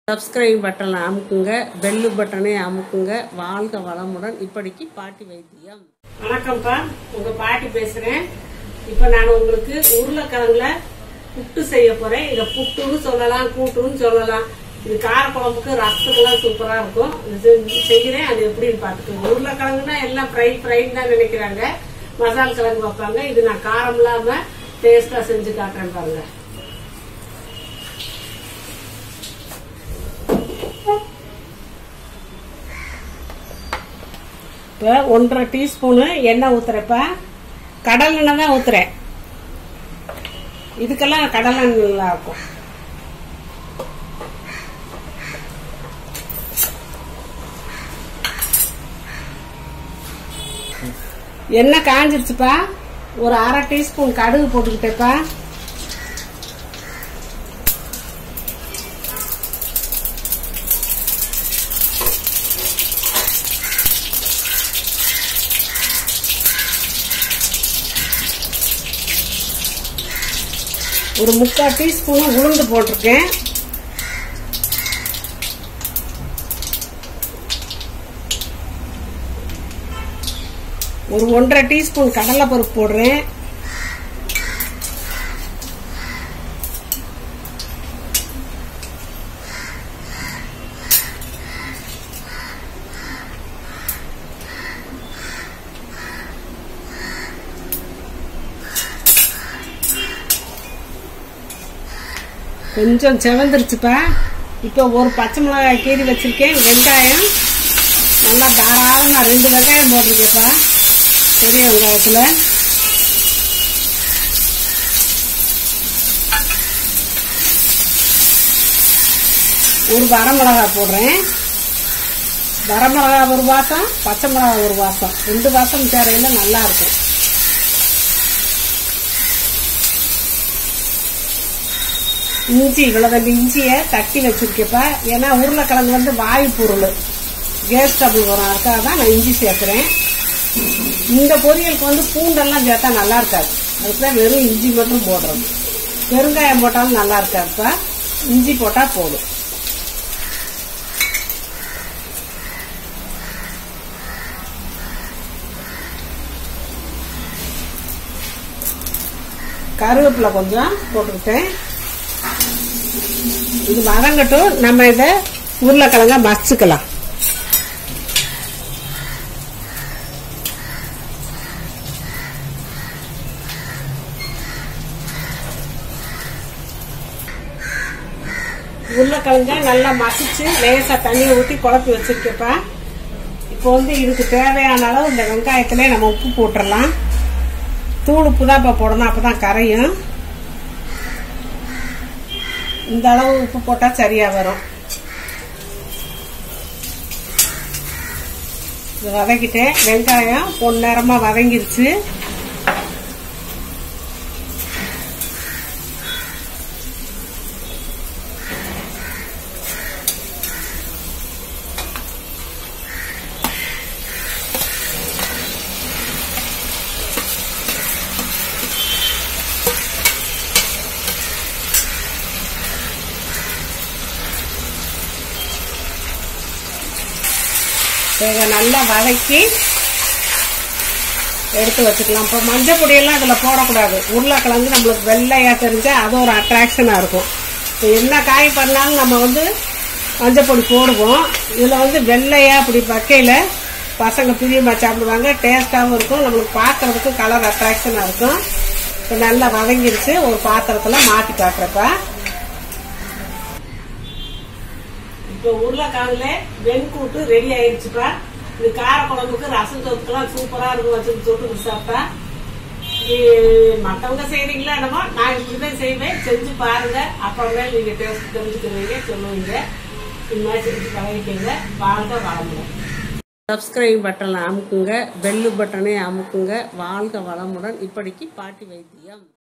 subscribe பட்டனை அமுக்குங்க bell பட்டனை அமுக்குங்க வாழ்க வளமுடன் இப்படிக்கு பாட்டி வைத்தியம் வணக்கம்ப்பா உங்க பாட்டி பேசுறேன் இப்ப நான் உங்களுக்கு உருளைக்கிழங்குல புட்டு செய்ய போறேன் இத புட்டுன்னு சொல்லலாம் கூட்டுன்னு சொல்லலாம் இது காரக்குழம்புக்கு ரசத்துக்குலாம் சூப்பரா இருக்கும் இது செஞ்சு- செய்கிறேன் அது எப்படின்னு பாத்துக்கோங்க உருளைக்கிழங்குனா எல்லாம் ஃப்ரை ஃப்ரைன்னு தான் நினைக்கிறாங்க மசால் கிழங்கு வைப்பாங்க இது நான் காரம் இல்லாம டேஸ்டா செஞ்சு காட்டுறேன் பாருங்க இப்போ ஒன்றரை டீஸ்பூனு எண்ணெய் ஊத்துறப்ப கடல் எண்ணெய் தான் ஊத்துறேன் இதுக்கெல்லாம் கடல் எண்ணெய் நல்லா இருக்கும் எண்ணெய் காஞ்சிருச்சுப்பா ஒரு அரை டீஸ்பூன் கடுகு போட்டுக்கிட்டேப்பா ஒரு முக்கால் டீஸ்பூன் உளுந்து போட்டிருக்கேன் ஒரு ஒன்றரை டீஸ்பூன் கடலைப்பருப்பு போடுறேன் கொஞ்சம் செவந்துருச்சுப்பா இப்போ ஒரு பச்சை மிளகாய் கீறி வச்சிருக்கேன் வெங்காயம் நல்லா தாராளமாக ரெண்டு வெங்காயம் போட்டிருக்கேப்பா பெரிய வெங்காயத்தில் ஒரு வரமிளகாய் போடுறேன் வரமிளகா ஒரு வாசம் பச்சை மிளகா ஒரு வாசம் ரெண்டு வாசம் சேரையில் நல்லா இருக்கும் இஞ்சி இவ்வளவு இஞ்சியை தட்டி வச்சிருக்கப்பா ஏன்னா உருளைக்கிழங்கு வந்து வாயு பொருள் கேஸ் டபுள் வரும் அதுக்காக தான் நான் இஞ்சி சேர்க்குறேன் இந்த பொரியலுக்கு வந்து பூண்டெல்லாம் சேர்த்தா நல்லா இருக்காது அதுக்கு தான் வெறும் இஞ்சி மட்டும் போடுறது பெருங்காயம் போட்டாலும் நல்லா இருக்காதுப்பா இஞ்சி போட்டால் போதும் கருவேப்பிலை கொஞ்சம் போட்டுக்கிட்டேன் இது வதங்கட்டும் நம்ம இதை உருளைக்கிழங்க மசிச்சுக்கலாம் உருளைக்கிழங்க நல்லா மசிச்சு லேசா தண்ணியை ஊற்றி குழப்பி வச்சிருக்கப்பா இப்போ வந்து இதுக்கு தேவையான அளவு இந்த வெங்காயத்திலே நம்ம உப்பு போட்டுடலாம் தூள் உப்பு தான் இப்போ போடணும் அப்போ தான் கரையும் இந்த அளவு உப்பு போட்டா சரியா வரும் இது வதக்கிட்டேன் வெங்காயம் பொன்னேரமா வதங்கிருச்சு இதை நல்லா வதக்கி எடுத்து வச்சுக்கலாம் இப்போ மஞ்சள் பொடியெல்லாம் இதில் போடக்கூடாது உருளைக்கிழங்கு நம்மளுக்கு வெள்ளையா தெரிஞ்சா அது ஒரு அட்ராக்ஷனாக இருக்கும் இப்போ என்ன காய் பண்ணாலும் நம்ம வந்து மஞ்சள் பொடி போடுவோம் இதில் வந்து வெள்ளையா அப்படி வைக்கையில் பசங்க பிரியமாக சாப்பிடுவாங்க டேஸ்ட்டாகவும் இருக்கும் நம்மளுக்கு பார்க்கறதுக்கு கலர் அட்ராக்ஷனாக இருக்கும் இப்போ நல்லா வதங்கிருச்சு ஒரு பாத்திரத்தில் மாற்றி காட்டுறப்ப இப்போ உருளைக்கிழங்குல வெண்கூட்டு ரெடி ஆயிடுச்சுப்பா இது கார குழம்புக்கு ரசம் தொத்துக்கெல்லாம் சூப்பரா இருக்கும் வச்சு தொட்டு சாப்பிட்டா இ- மத்தவங்க செய்றீங்களா என்னமோ நான் இப்படிதான் செய்வேன் செஞ்சு பாருங்க அப்புறமே நீங்க டேஸ்ட் தெரிஞ்சுக்கிறீங்க சொல்லுவீங்க இந்த மாதிரி செஞ்சு பழகிக்கங்க வாழ்க வளமுடன் சப்ஸ்கிரைப் பட்டனை அமுக்குங்க பெல்லு பட்டனை அமுக்குங்க வாழ்க வளமுடன் இப்படிக்கு பாட்டி வைத்தியம்